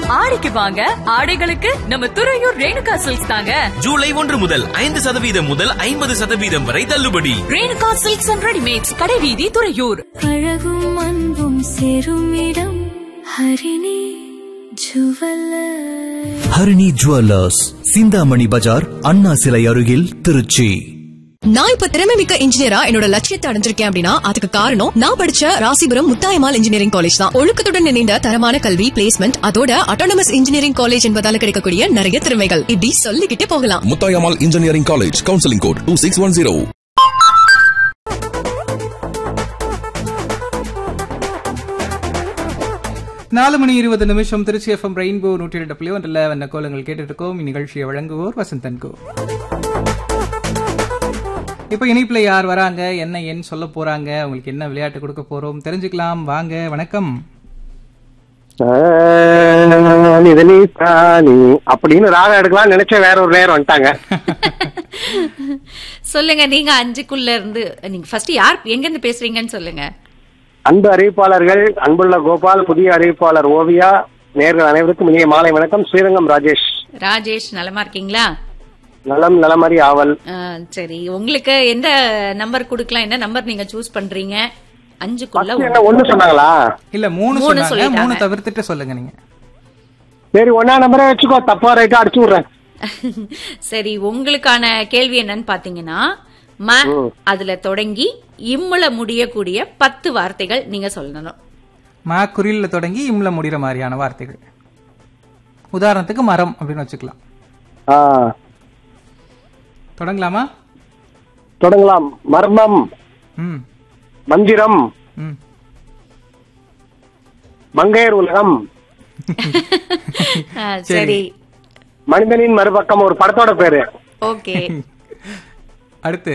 ஆடிக்கு வாங்க ஆடைகளுக்கு நம்ம துறையூர் ரேணுகா சில்க்ஸ் தாங்க ஜூலை ஒன்று முதல் ஐந்து சதவீதம் முதல் ஐம்பது சதவீதம் வரை தள்ளுபடி ரேணுகா சில்க்ஸ் அண்ட் ரெடிமேட்ஸ் கடைவீதி துறையூர் அழகும் அன்பும் சேரும் இடம் ஹரிணி ஜுவல்லர் ஹரிணி ஜுவல்லர்ஸ் சிந்தாமணி பஜார் அண்ணா சிலை அருகில் திருச்சி நான் இப்ப திறமை மிக்க இன்ஜினியரா என்னோட லட்சியத்தை அடைஞ்சிருக்கேன் அப்படின்னா அதுக்கு காரணம் நான் படிச்ச ராசிபுரம் முத்தாயமால் இன்ஜினியரிங் காலேஜ் தான் ஒழுக்கத்துடன் இணைந்த தரமான கல்வி பிளேஸ்மெண்ட் அதோட அட்டானமஸ் இன்ஜினியரிங் காலேஜ் என்பதால கிடைக்கக்கூடிய நிறைய திறமைகள் இப்படி சொல்லிக்கிட்டே போகலாம் Muthayammal engineering college counselling code two six one zero நாலு மணி இருபது நிமிஷம் திருச்சி எஃப்எம் ரெயின்போ நூற்றி ரெண்டு புள்ளி ஒன்றில் வந்த கோலங்கள் கேட்டுட்டு இருக்கோம் இந்நிகழ்ச்சியை வழங்குவோர் வசந்தன் கோ இப்போ இணைப்புல யார் வராங்க என்ன எண் சொல்ல போறாங்க உங்களுக்கு என்ன விளையாட்டு கொடுக்க போறோம் தெரிஞ்சுக்கலாம் வாங்க வணக்கம் நிதனி தானி அப்படின்னு ராகம் எடுக்கலாம் நினைச்ச வேற ஒரு நேரம் வந்துட்டாங்க சொல்லுங்க நீங்க அஞ்சுக்குள்ள இருந்து நீங்க ஃபர்ஸ்ட் யார் எங்க இருந்து பேசுறீங்கன்னு சொல்லுங்க அன்பு அறிவிப்பாளர்கள் அன்புள்ள கோபால் புதிய அறிவிப்பாளர் ஓவியா நேர்கள் அனைவருக்கும் இனிய மாலை வணக்கம் ஸ்ரீரங்கம் ராஜேஷ் ராஜேஷ் நலமா இருக்கீங்களா நலம் நலமறி ஆவல் ஆ, சரி உங்களுக்கு எந்த நம்பர் கொடுக்கலாம் என்ன நம்பர் நீங்க சூஸ் பண்றீங்க அஞ்சுக்குள்ள First என்ன ஒண்ணு சொன்னாங்களா இல்ல மூணு மூணு சொன்னாங்க சொல்லிட்டாங்க. மூணு தவிர்த்துட்டு சொல்லுங்க நீங்க சரி ஒன்னா நம்பரே வச்சுக்கோ தப்பா ரைட்டா அடிச்சு விடுறேன் சரி உங்களுக்கான கேள்வி என்னன்னு பாத்தீங்கன்னா ம அதுல தொடங்கி இம்முல முடியக்கூடிய பத்து வார்த்தைகள் நீங்க சொல்லணும் மா குறில்ல தொடங்கி இம்ல முடிகிற மாதிரியான வார்த்தைகள் உதாரணத்துக்கு மரம் அப்படின்னு வச்சுக்கலாம் ஆ, தொடங்கலாமா தொடங்கலாம் மர்மம் ம் மந்திரம் ம் மங்கையர் உலகம் ஆ, சரி மனிதனின் மறுபக்கம் ஒரு படத்தோட பேரு ஓகே அடுத்து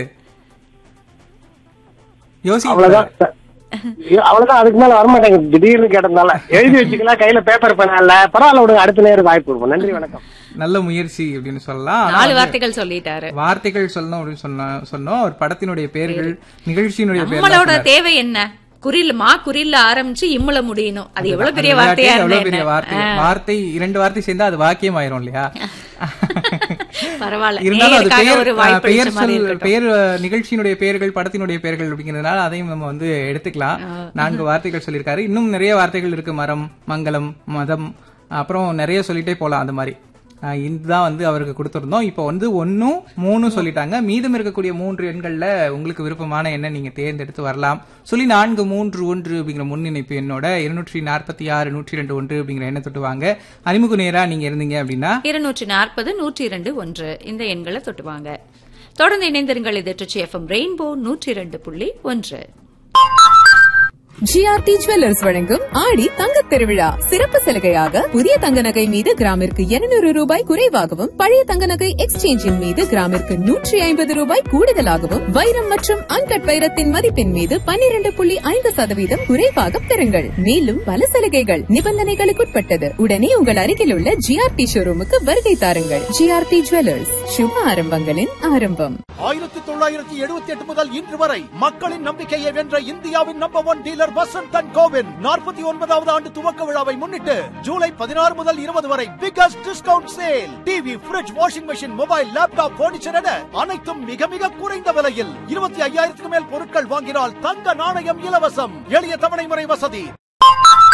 யோசி அவ்வளவுதான் அவ்வளவுதான் அதுக்கு மேல வரமாட்டேங்குது திடீர்னு கேட்டதுனால எழுதி வச்சுக்கலாம் கையில பேப்பர் பண்ணல பரவாயில்ல விடுங்க அடுத்த நேரம் வாய்ப்பு கொடுப்போம் நன்றி வணக்கம் நல்ல முயற்சி அப்படின்னு சொல்லலாம் ஆனா நாலு வந்து வார்த்தைகள் சொல்லிட்டாரு வார்த்தைகள் சொல்லணும் அப்படின்னு சொன்ன சொன்னோம் ஒரு படத்தினுடைய பேர்கள் நிகழ்ச்சியினுடைய நம்மளோட பேர்கள் தேவை என்ன குறில் மா குறில்ல ஆரம்பிச்சு இம்முல முடியணும் அது எவ்வளவு பெரிய அந்த வார்த்தையா விளையாட்டே இருந்தா எவ்வளவு பெரிய என்ன? வார்த்தை ஆ, வார்த்தை இரண்டு வார்த்தை சேர்ந்தா அது வாக்கியம் ஆயிரும் இல்லையா பரவாயில்ல இருந்தாலும் அது நேயருக்காக பெயர் ஒரு அஹ், வாய்ப்பு பெயர் அளிச்ச மாதிரி சொல் இருக்கட்டும். பெயர் அஹ், நிகழ்ச்சியினுடைய பெயர்கள் படத்தினுடைய பெயர்கள் அப்படிங்கிறதுனால அதையும் நம்ம வந்து எடுத்துக்கலாம் நான்கு வார்த்தைகள் சொல்லியிருக்காரு இன்னும் நிறைய வார்த்தைகள் இருக்கு மரம் மங்களம் மதம் அப்புறம் நிறைய சொல்லிட்டே போலாம் அந்த மாதிரி அஹ், இதுதான் வந்து அவருக்கு கொடுத்திருந்தோம் இப்போ வந்து ஒன்னும் மூணும் சொல்லிட்டாங்க மீதம் இருக்கக்கூடிய மூன்று எண்கள்ல உங்களுக்கு விருப்பமான எண்ணை நீங்க தேர்ந்தெடுத்து வரலாம் சொல்லி நான்கு மூன்று ஒன்று அப்படிங்கிற முன்னிணைப்பு எண்ணோட இருநூற்றி நாற்பத்தி ஆறு நூற்றி ரெண்டு ஒன்று அப்படிங்கிற எண்ணை தொட்டு வாங்க அறிமுக நேரா நீங்க இருந்தீங்க அப்படின்னா இருநூற்றி நாற்பது நூற்றி இரண்டு ஒன்று இந்த எண்களை தொட்டுவாங்க தொடர்ந்து இணைந்திருங்கள் இது ட்ரிச்சி எஃப்எம் ரெயின்போ நூற்றி இரண்டு புள்ளி ஒன்று ஜிஆர்டி ஜுவல்லர்ஸ் வழங்கும் ஆடி தங்க திருவிழா சிறப்பு சலுகையாக புதிய தங்க நகை மீது கிராமிற்கு 200 ரூபாய் குறைவாகவும் பழைய தங்க நகை எக்ஸ்சேஞ்சின் மீது கிராமிற்கு நூற்றி ஐம்பது ரூபாய் கூடுதலாகவும் வைரம் மற்றும் அன்கட் வைரத்தின் மதிப்பின் மீது 12.5% புள்ளி ஐந்து சதவீதம் குறைவாக பெறுங்கள் மேலும் பல சலுகைகள் நிபந்தனைகளுக்குட்பட்டது உடனே உங்கள் அருகில் உள்ள ஜிஆர்டி ஷோரூமுக்கு வருகை தாருங்கள் ஜிஆர்டி ஜுவல்லர்ஸ் சுப ஆரம்பங்களின் ஆரம்பம் ஆயிரத்தி தொள்ளாயிரத்தி எழுபத்தி எட்டு முதல் இன்று வரை மக்களின் நம்பிக்கையை வென்ற இந்தியாவின் number one dealer Vasanth and கோவின் நாற்பத்தி ஒன்பதாவது ஆண்டு துவக்க விழாவை முன்னிட்டு ஜூலை பதினாறு முதல் இருபது வரை biggest discount sale TV fridge washing machine mobile laptop furniture என அனைத்தும் மிக மிக குறைந்த விலையில் இருபத்தி ஐயாயிரத்துக்கு மேல் பொருட்கள் வாங்கினால் தங்க நாணயம் இலவசம் எளிய தவணை முறை வசதி